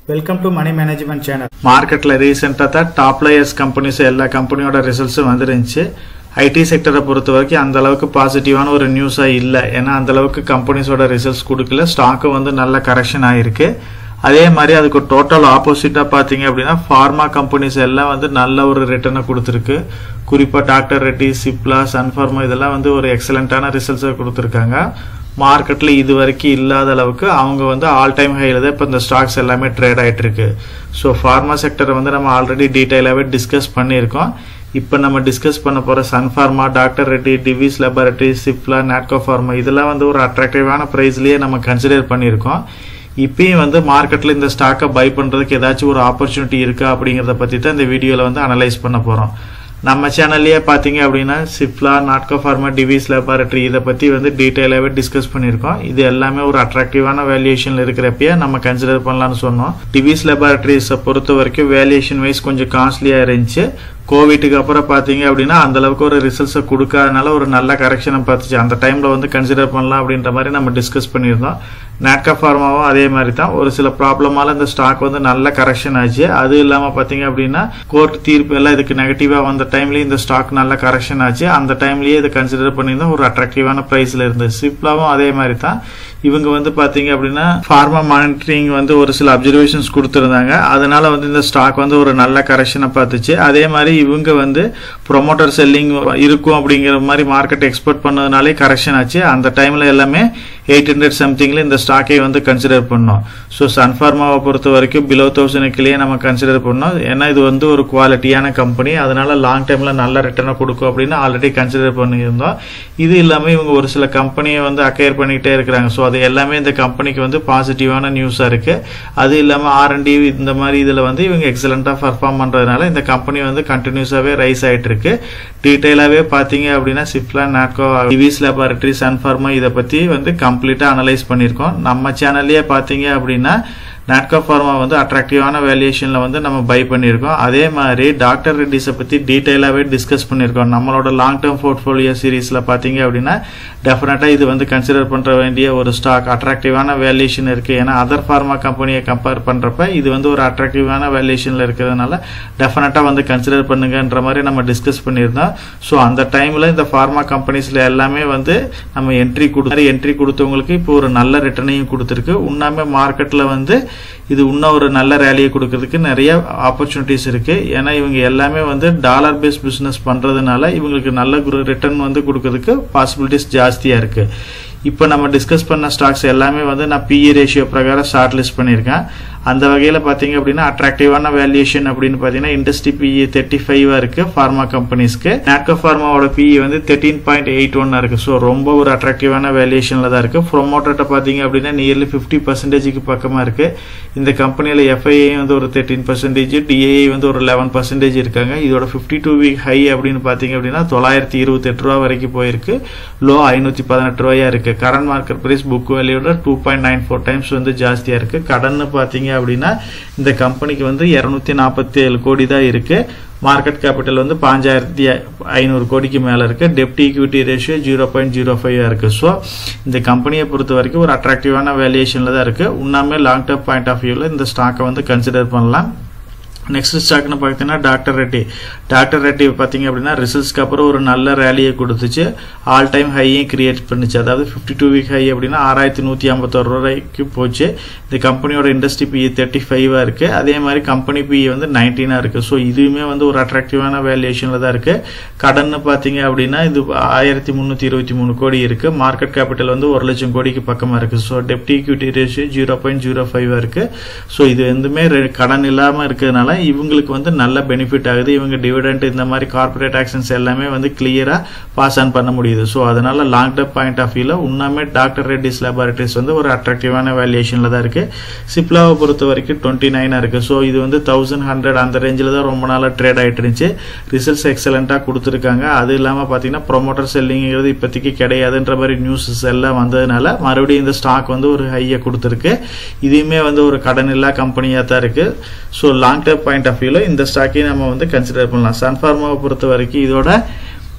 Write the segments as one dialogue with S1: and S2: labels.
S1: welcome to money management channel
S2: மார்க்கெட்டில் ரீசெண்டாக தான் டாப் லேயர்ஸ் கம்பெனிஸ் எல்லா கம்பெனியோட ரிசல்ட்ஸும் வந்துருந்துச்சு ஐடி செக்டரை பொறுத்த வரைக்கும் அந்த அளவுக்கு பாசிட்டிவான ஒரு நியூஸாக இல்லை ஏன்னா அந்த அளவுக்கு கம்பெனிஸோட ரிசல்ட்ஸ் கொடுக்கல ஸ்டாக்கும் வந்து நல்ல கரெக்ஷன் ஆகிருக்கு அதே மாதிரி அதுக்கு டோட்டல் ஆப்போசிட்டாக பார்த்தீங்க அப்படின்னா ஃபார்மா கம்பெனிஸ் எல்லாம் வந்து நல்ல ஒரு ரிட்டர்னை கொடுத்துருக்கு குறிப்பாக டாக்டர் ரெட்டி சிப்லா சன்ஃபார்மா இதெல்லாம் வந்து ஒரு எக்ஸலண்ட்டான ரிசல்ட்ஸை கொடுத்துருக்காங்க மார்க்கெட்டில் இது வரைக்கும் இல்லாத அளவுக்கு அவங்க வந்து ஆல் டைம் ஹையில் தான் இப்போ இந்த ஸ்டாக்ஸ் எல்லாமே ட்ரேட் ஆகிட்டு இருக்கு ஸோ ஃபார்மா செக்டரை வந்து நம்ம ஆல்ரெடி டீட்டெயிலாகவே டிஸ்கஸ் பண்ணியிருக்கோம் இப்போ நம்ம டிஸ்கஸ் பண்ண போகிற Sun Pharma doctor Reddy TVS laboratory Cipla Natco pharma இதெல்லாம் வந்து ஒரு அட்ராக்டிவான ப்ரைஸ்லேயே நம்ம கன்சிடர் பண்ணியிருக்கோம் இப்பயும் வந்து மார்க்கெட்டில் இந்த ஸ்டாக்கை பை பண்ணுறதுக்கு ஏதாச்சும் ஒரு ஆப்பர்ச்சுனிட்டி இருக்கா அப்படிங்கிறத பற்றி தான் இந்த வீடியோவில் வந்து அனலைஸ் பண்ண போகிறோம் நம்ம சேனல்லையே பார்த்தீங்க அப்படின்னா சிப்லா நாட்கோ ஃபார்மா டிவிஸ் லெபார்டரி இதை பற்றி வந்து டீட்டெயிலாகவே டிஸ்கஸ் பண்ணியிருக்கோம் இது எல்லாமே ஒரு அட்ராக்டிவான வேல்யூஷனில் இருக்கிறப்பயே நம்ம கன்சிடர் பண்ணலாம்னு சொன்னோம் டிவிஸ் லெபார்டரிஸை பொறுத்த வரைக்கும் வேல்யூஷன் வைஸ் கொஞ்சம் காஸ்ட்லியாக இருந்துச்சு கோவிட்டுக்கு அப்புறம் பார்த்தீங்க அப்படின்னா அந்த அளவுக்கு ஒரு ரிசல்ட்ஸை கொடுக்காதனால ஒரு நல்ல கரெக்ஷனை பார்த்துச்சு அந்த டைமில் வந்து கன்சிடர் பண்ணலாம் அப்படின்ற மாதிரி நம்ம டிஸ்கஸ் பண்ணியிருந்தோம் நாட்கா ஃபார்மாவும் அதே மாதிரி தான் ஒரு சில ப்ராப்ளமால இந்த ஸ்டாக் வந்து நல்ல கரெக்ஷன் ஆச்சு அது இல்லாமல் பார்த்தீங்க அப்படின்னா கோர்ட் தீர்ப்பு எல்லாம் இதுக்கு நெகட்டிவாக வந்த டைம்லேயே இந்த ஸ்டாக் நல்ல கரெக்ஷன் ஆச்சு அந்த டைம்லேயே இதை கன்சிடர் பண்ணியிருந்தோம் ஒரு அட்ராக்டிவான ப்ரைஸில் இருந்தது சிப்லாவும் அதே மாதிரி தான் இவங்க வந்து பார்த்தீங்க அப்படின்னா ஃபார்மா மானிட்டரிங் வந்து ஒரு சில அப்சர்வேஷன்ஸ் கொடுத்துருந்தாங்க அதனால வந்து இந்த ஸ்டாக் வந்து ஒரு நல்ல கரெக்ஷனை பார்த்துச்சு அதே மாதிரி இவங்க வந்து ப்ரொமோட்டர் செல்லிங் இருக்கும் அப்படிங்கிற மாதிரி மார்க்கெட் எக்ஸ்பெக்ட் பண்ணதுனாலே கரெக்ஷன் ஆச்சு அந்த டைமில் எல்லாமே எயிட் ஹண்ட்ரட் சம்திங்கில் இந்த ஸ்டாக்கை வந்து கன்சிடர் பண்ணோம் ஸோ சன்ஃபார்மாவை பொறுத்த வரைக்கும் பிலோ தௌசண்ட்க்குள்ளேயே நம்ம கன்சிடர் பண்ணோம் ஏன்னா இது வந்து ஒரு குவாலிட்டியான கம்பெனி அதனால லாங் டைமில் நல்ல ரிட்டர்னை கொடுக்கும் அப்படின்னு ஆல்ரெடி கன்சிடர் பண்ணியிருந்தோம் இது இல்லாமல் இவங்க ஒரு சில கம்பெனியை வந்து அக்கையர் பண்ணிக்கிட்டே இருக்கிறாங்க ஸோ அது எல்லாமே இந்த கம்பெனிக்கு வந்து பாசிட்டிவான நியூஸாக இருக்குது அது இல்லாமல் ஆர்என்டி இந்த மாதிரி இதில் வந்து இவங்க எக்ஸலண்ட்டாக பர்ஃபார்ம் பண்ணுறதுனால இந்த கம்பெனி வந்து கண்டினியூஸாகவே ரைஸ் ஆகிட்டு இருக்கு டீட்டெயிலாகவே பார்த்தீங்க அப்படின்னா சிப்லா நாட்கோ டிவிஸ் லேபார்டரி சன்ஃபார்மா இதை பற்றி வந்து கம்ப்ளீட்டாக அனலைஸ் பண்ணியிருக்கோம் நம்ம சேனல்லையே பார்த்தீங்க அப்படின்னா நாட்கோ ஃபார்மா வந்து அட்ராக்டிவான வேல்யூஷனில் வந்து நம்ம பை பண்ணியிருக்கோம் அதே மாதிரி டாக்டர் ரெட்டிஸை பற்றி டீட்டெயிலாகவே டிஸ்கஸ் பண்ணியிருக்கோம் நம்மளோட லாங் டேர்ம் போர்ட்ஃபோலியோ சீரீஸில் பார்த்தீங்க அப்படின்னா டெஃபினட்டாக இது வந்து கன்சிடர் பண்ணுற வேண்டிய ஒரு ஸ்டாக் அட்ராக்டிவான வேல்யூஷன் இருக்குது ஏன்னா அதர் ஃபார்மா கம்பெனியை கம்பேர் பண்ணுறப்ப இது வந்து ஒரு அட்ராக்டிவான வேல்யூஷனில் இருக்கிறதுனால டெஃபினட்டாக வந்து கன்சிடர் பண்ணுங்கன்ற மாதிரி நம்ம டிஸ்கஸ் பண்ணியிருந்தோம் ஸோ அந்த டைமில் இந்த ஃபார்மா கம்பெனிஸில் எல்லாமே வந்து நம்ம என்ட்ரி கொடு என்ட்ரி கொடுத்தவங்களுக்கு இப்போ ஒரு நல்ல ரிட்டர்னையும் கொடுத்துருக்கு உண்ணாமே மார்க்கெட்டில் வந்து இது இன்னும் ஒரு நல்ல ரேலியை கொடுக்கறதுக்கு நிறைய ஆப்பர்ச்சுனிட்டிஸ் இருக்கு ஏன்னா இவங்க எல்லாமே வந்து டாலர் பேஸ் பிஸ்னஸ் பண்றதுனால இவங்களுக்கு நல்ல ரிட்டர்ன் வந்து கொடுக்கறதுக்கு பாசிபிலிட்டிஸ் ஜாஸ்தியா இருக்கு இப்போ நம்ம டிஸ்கஸ் பண்ண ஸ்டாக்ஸ் எல்லாமே வந்து நான் பிஇ ரேஷியோ பிரகாரம் ஷார்ட் லிஸ்ட் பண்ணியிருக்கேன் அந்த வகையில் பார்த்தீங்க அப்படின்னா அட்ராக்டிவான வேல்யூஷன் அப்படின்னு பார்த்தீங்கன்னா இண்டஸ்ட்ரி பிஇ தேர்ட்டி ஃபைவாக இருக்குது ஃபார்மா கம்பெனிஸ்க்கு நாட்கோ ஃபார்மாவோட பிஇ வந்து தேர்ட்டீன் பாயிண்ட் எயிட் ஒன்னாக இருக்குது ஸோ ரொம்ப ஒரு அட்ராக்டிவான வேல்யூஷனில் தான் இருக்குது ப்ரொமோட்டர்கிட்ட பார்த்தீங்க அப்படின்னா நியர்லி ஃபிஃப்டி பர்சன்டேஜுக்கு பக்கமாக இருக்குது இந்த கம்பெனியில் எஃப்ஐஐ வந்து ஒரு தேர்ட்டீன் பர்சன்டேஜ் டிஏஐ வந்து ஒரு லெவன் பர்சன்டேஜ் இருக்காங்க இதோட ஃபிஃப்டி டூ வீக் ஹை அப்படின்னு பார்த்தீங்க அப்படின்னா தொள்ளாயிரத்தி இருபத்தெட்டு ரூபா வரைக்கும் போயிருக்கு லோ ஐநூற்றி பதினெட்டு ரூபாயா இருக்குது கரண்ட் மார்க்கெட் ப்ரைஸ் புக் வேல்யூட two point nine four times வந்து ஜாஸ்தியாக இருக்குது கடன் பார்த்தீங்க அப்படின்னா இந்த கம்பெனிக்கு வந்து இரநூத்தி நாற்பத்தி ஏழு கோடி தான் இருக்குது மார்க்கெட் கேபிட்டல் வந்து பாஞ்சாயிரத்தி ஐநூறு கோடிக்கு மேலே இருக்கு டெப்ட் equity ratio zero point zero five இருக்கு ஸோ இந்த கம்பெனியை பொறுத்த வரைக்கும் ஒரு அட்ராக்டிவான வேல்யூஷனில் தான் இருக்கு உன்னாமே லாங் டேர்ம் பாயிண்ட் ஆஃப் வியூவில் இந்த ஸ்டாக்கை வந்து கன்சிடர் பண்ணலாம் நெக்ஸ்ட் ஸ்டாக்னு பார்த்தீங்கன்னா டாக்டர் ரெட்டி டாக்டர் ரெட்டி பார்த்தீங்க அப்படின்னா ரிசல்ட்ஸ்க்கு அப்புறம் ஒரு நல்ல ரேலியை கொடுத்துச்சு ஆல் டைம் ஹையும் கிரியேட் பண்ணுச்சு அதாவது ஃபிஃப்டி டூ வீக் ஹை அப்படின்னா ஆறாயிரத்தி நூற்றி ஐம்பத்தொரு ரூபாய்க்கு போச்சு இந்த கம்பெனியோட இண்டஸ்ட்ரி பிஇ தேர்ட்டி ஃபைவாக இருக்குது அதே மாதிரி கம்பெனி பிஇ வந்து நைன்டீனாக இருக்குது ஸோ இதுவுமே வந்து ஒரு அட்ராக்டிவான வேல்யூஷனில் தான் இருக்குது கடன் பார்த்தீங்க அப்படின்னா இது ஆயிரத்தி முந்நூற்றி இருபத்தி மூணு கோடி இருக்குது மார்க்கெட் கேபிட்டல் வந்து ஒரு லட்சம் கோடிக்கு பக்கமாக இருக்குது ஸோ டெப்ட் equity ratio zero point zero ஃபைவாக இருக்குது ஸோ இது எதுவுமே கடன் இல்லாமல் இருக்கிறதுனால இவங்களுக்கு வந்து நல்ல பெனிஃபிட் ஆகுது இவங்க டிவிடெண்ட் இந்த மாதிரி கார்பரேட் ஆக்ஷன்ஸ் எல்லாமே வந்து கிளியரா பாஸ் ஆன் பண்ண முடியுது ஸோ அதனால லாங் டேர்ம் பாயிண்ட் ஆஃப் வியூல உண்மையுமே டாக்டர் ரெட்டிஸ் லேபார்டரிஸ் வந்து ஒரு அட்ராக்டிவான வேல்யூஷன்ல தான் இருக்கு சிப்லாவை பொறுத்த வரைக்கும் டுவெண்ட்டி நைனா இருக்கு ஸோ இது வந்து தௌசண்ட் ஹண்ட்ரட் அந்த ரேஞ்சில் தான் ரொம்ப நாளாக ட்ரேட் ஆகிட்டு இருந்துச்சு ரிசல்ட்ஸ் எக்ஸலண்டா கொடுத்துருக்காங்க அது இல்லாமல் பார்த்தீங்கன்னா ப்ரொமோட்டர் செல்லிங்கிறது இப்போதைக்கு கிடையாதுன்ற மாதிரி நியூஸஸ் எல்லாம் வந்ததுனால மறுபடியும் இந்த ஸ்டாக் வந்து ஒரு ஹையை கொடுத்துருக்கு இதுவுமே வந்து ஒரு கடன் இல்லா கம்பெனியாக தான் இருக்கு so long term point of வியூவில் இந்த ஸ்டாக்கையும் நம்ம வந்து கன்சிடர் பண்ணலாம் சன்ஃபார்மாவை பொறுத்த வரைக்கும் இதோட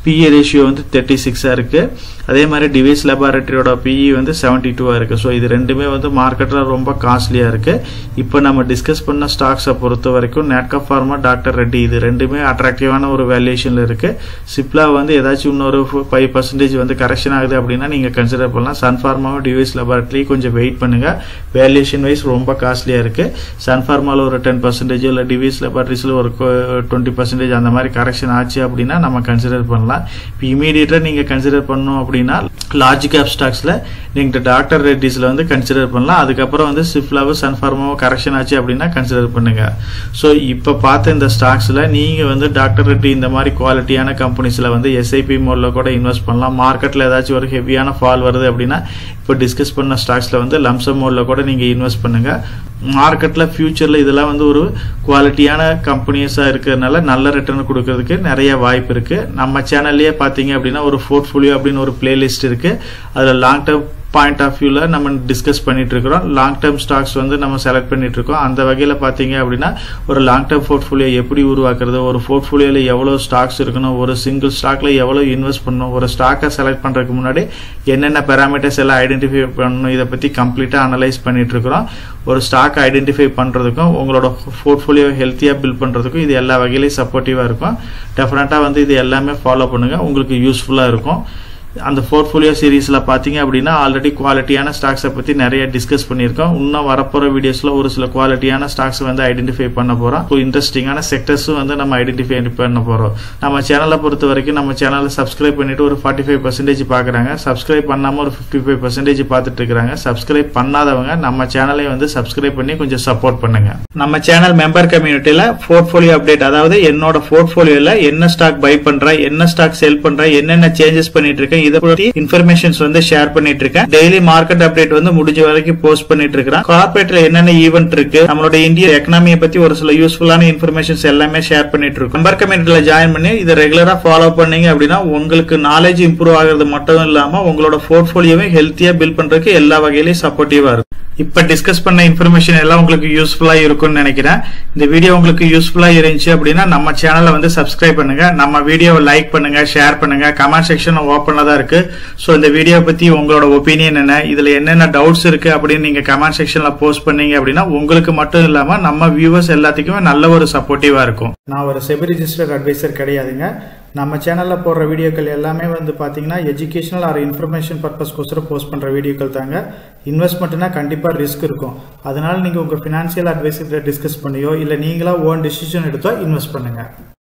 S2: பிஇ ரேஷியோ வந்து தேர்ட்டி சிக்ஸாக இருக்குது அதே மாதிரி டிவைஸ் லெபார்டரியோட பிஇ வந்து செவன்ட்டி டூவாக இருக்குது ஸோ இது ரெண்டுமே வந்து மார்க்கெட்டில் ரொம்ப காஸ்ட்லியாக இருக்குது இப்போ நம்ம டிஸ்கஸ் பண்ண ஸ்டாக்ஸை பொறுத்த வரைக்கும் நேட்கா ஃபார்மா டாக்டர் ரெட்டி இது ரெண்டுமே அட்ராக்டிவான ஒரு வேல்யூஷனில் இருக்குது சிப்லா வந்து ஏதாச்சும் இன்னொரு ஃபைவ் பர்சன்டேஜ் வந்து கரெக்ஷன் ஆகுது அப்படின்னா நீங்கள் கன்சிடர் பண்ணலாம் சன் ஃபார்மாவும் டிவைஸ் லெபார்டரி கொஞ்சம் வெயிட் பண்ணுங்கள் வேல்யூஷன் வைஸ் ரொம்ப காஸ்ட்லியாக இருக்குது சன் ஃபார்மாவில் ஒரு டென் பர்சன்டேஜ் இல்லை டிவைஸ் லெபார்டரிஸில் ஒரு டுவெண்ட்டி பர்சன்டேஜ் அந்த மாதிரி கரெக்ஷன் ஆச்சு அப்படின்னா நம்ம கன்சிடர் பண்ணலாம் இப்போ இமீடியட்டாக நீங்கள் கன்சிடர் பண்ணோம் அப்படின்னா லார்ஜ் கேப் ஸ்டாக்ஸில் நீங்கள் டாக்டர் ரெட்டிஸில் வந்து கன்சிடர் பண்ணலாம் அதுக்கப்புறம் வந்து சிப்லாவும் சன்ஃபார்மாவும் கரெக்ஷன் ஆச்சு அப்படின்னா கன்சிடர் பண்ணுங்க ஸோ இப்போ பார்த்த இந்த ஸ்டாக்ஸில் நீங்கள் வந்து டாக்டர் ரெட்டி இந்த மாதிரி குவாலிட்டியான கம்பெனிஸில் வந்து எஸ்ஐபி மோடில் கூட இன்வெஸ்ட் பண்ணலாம் மார்க்கெட்டில் ஏதாச்சும் ஒரு ஹெவியான ஃபால் வருது அப்படின்னா இப்போ டிஸ்கஸ் பண்ண ஸ்டாக்ஸில் வந்து லம்சம் மோடில் கூட நீங்கள் இன்வெஸ்ட் பண்ணுங்கள் மார்க்கெட்டில் ஃபியூச்சரில் இதெல்லாம் வந்து ஒரு குவாலிட்டியான கம்பெனிஸாக இருக்கிறதுனால நல்ல ரிட்டர்ன் கொடுக்கறதுக்கு நிறைய வாய்ப்பு இருக்குது நம்ம சேனல்லையே பார்த்தீங்க அப்படின்னா ஒரு போர்ட்ஃபோலியோ அப்படின்னு ஒரு பிளேலிஸ்ட் இருக்குது அதில் லாங் டேர்ம் பாயிண்ட் ஆஃப் வியூவில் நம்ம டிஸ்கஸ் பண்ணிட்டு இருக்கிறோம் லாங் டேர்ம் ஸ்டாக்ஸ் வந்து நம்ம செலக்ட் பண்ணிட்டு இருக்கோம் அந்த வகையில் பார்த்தீங்க அப்படின்னா ஒரு லாங் டேர்ம் போர்ட்ஃபோலியோ எப்படி உருவாக்குறது ஒரு போர்ட்ஃபோலியோவில் எவ்வளோ ஸ்டாக்ஸ் இருக்கணும் ஒரு சிங்கிள் ஸ்டாக்ல எவ்வளோ இன்வெஸ்ட் பண்ணணும் ஒரு ஸ்டாக்கை செலக்ட் பண்ணுறதுக்கு முன்னாடி என்னென்ன பேராமீட்டர்ஸ் எல்லாம் ஐடென்டிஃபை பண்ணணும் இதை பற்றி கம்ப்ளீட்டாக அனலைஸ் பண்ணிட்டு இருக்கிறோம் ஒரு ஸ்டாக் ஐடென்டிஃபை பண்ணுறதுக்கும் உங்களோட போர்ட்ஃபோலியோ ஹெல்த்தியாக பில்ட் பண்ணுறதுக்கும் இது எல்லா வகையிலையும் சப்போர்ட்டிவாக இருக்கும் டெஃபினட்டாக வந்து இது எல்லாமே ஃபாலோ பண்ணுங்கள் உங்களுக்கு யூஸ்ஃபுல்லாக இருக்கும் அந்த போர்ட்ஃபோலியோ சீரீஸில் பார்த்தீங்க அப்படின்னா ஆல்ரெடி குவாலிட்டியான ஸ்டாக்ஸை பற்றி நிறைய டிஸ்கஸ் பண்ணியிருக்கோம் இன்னும் வரப்போகிற வீடியோஸில் ஒரு சில குவாலிட்டியான ஸ்டாக்ஸ் வந்து ஐடென்டிஃபை பண்ண போகிறோம் ஸோ இன்ட்ரெஸ்டிங்கான செக்டர்ஸும் வந்து நம்ம ஐடென்டிஃபை பண்ண போகிறோம் நம்ம சேனலை பொறுத்த வரைக்கும் நம்ம சேனலை சப்ஸ்கிரைப் பண்ணிட்டு ஒரு ஃபார்ட்டி ஃபைவ் பர்சன்டேஜ் பார்க்குறாங்க சப்ஸ்கிரைப் பண்ணாமல் ஒரு ஃபிஃப்டி ஃபைவ் பர்சன்டேஜ் பார்த்துட்டு இருக்கிறாங்க சப்ஸ்கிரைப் பண்ணாதவங்க நம்ம சேனலை வந்து சப்ஸ்கிரைப் பண்ணி கொஞ்சம் சப்போர்ட் பண்ணுங்க நம்ம சேனல் மெம்பர் கம்யூனிட்டியில் போர்ட்ஃபோலியோ அப்டேட் அதாவது என்னோட போர்ட்ஃபோலியோவில் என்ன ஸ்டாக் பை பண்ணுறேன் என்ன ஸ்டாக் செல் பண்ணுறேன் என்னென்ன சேஞ்சஸ் பண்ணிட்டு இருக்கேன் இதை பத்தி இன்ஃபர்மேஷன்ஸ் வந்து ஷேர் பண்ணிட்டு இருக்கேன் டெய்லி மார்க்கெட் அப்டேட் வந்து முடிஞ்ச வரைக்கும் போஸ்ட் பண்ணிட்டு இருக்கேன் கார்பரேட்ல என்னென்ன ஈவென்ட் இருக்கு நம்மளோட இந்திய எக்கனாமியை பத்தி ஒரு சில யூஸ்ஃபுல்லான இன்ஃபர்மேஷன்ஸ் எல்லாமே ஷேர் பண்ணிட்டு இருக்கோம் மெம்பர் கம்யூனிட்டில ஜாயின் பண்ணி இதை ரெகுலரா ஃபாலோ பண்ணீங்க அப்படின்னா உங்களுக்கு நாலேஜ் இம்ப்ரூவ் ஆகிறது மட்டும் இல்லாம உங்களோட போர்ட்போலியோவை ஹெல்த்தியா பில்ட் பண்றதுக்கு எல்லா வகையிலையும் சப்போர்ட்டிவா இருக்கும் இப்ப டிஸ்கஸ் பண்ண இன்ஃபர்மேஷன் எல்லாம் உங்களுக்கு யூஸ்ஃபுல்லா இருக்கும்னு நினைக்கிறேன் இந்த வீடியோ உங்களுக்கு யூஸ்ஃபுல்லா இருந்துச்சு அப்படின்னா நம்ம சேனலை வந்து சப்ஸ்கிரைப் பண்ணுங்க நம்ம வீடியோவை லைக் பண்ணுங்க ஷேர் பண்ணுங்க கமெண்ட் செக்ஷன் ஓப்பன்ல தான் இருக்கு ஸோ இந்த வீடியோ பத்தி உங்களோட ஒப்பீனியன் என்ன இதுல என்னென்ன டவுட்ஸ் இருக்கு அப்படின்னு நீங்க கமெண்ட் செக்ஷன்ல போஸ்ட் பண்ணீங்க அப்படின்னா உங்களுக்கு மட்டும் இல்லாம நம்ம வியூவர்ஸ் எல்லாத்துக்குமே நல்ல ஒரு சப்போர்ட்டிவா இருக்கும்
S1: நான் ஒரு செபி ரிஜிஸ்டர்ட் அட்வைசர் கிடையாதுங்க நம்ம சேனலில் போடுற வீடியோக்கள் எல்லாமே வந்து பார்த்தீங்கன்னா எஜுகேஷனல் ஆர் இன்ஃபர்மேஷன் பர்பஸ்க்கோசரம் போஸ்ட் பண்ணுற வீடியோக்கள் தாங்க இன்வெஸ்ட்மெண்ட்னா கண்டிப்பாக ரிஸ்க் இருக்கும் அதனால நீங்கள் உங்கள் ஃபினான்ஷியல் அட்வைசர்கிட்ட டிஸ்கஸ் பண்ணியோ இல்லை நீங்களா ஓன் டெசிஷன் எடுத்தோ இன்வெஸ்ட் பண்ணுங்கள்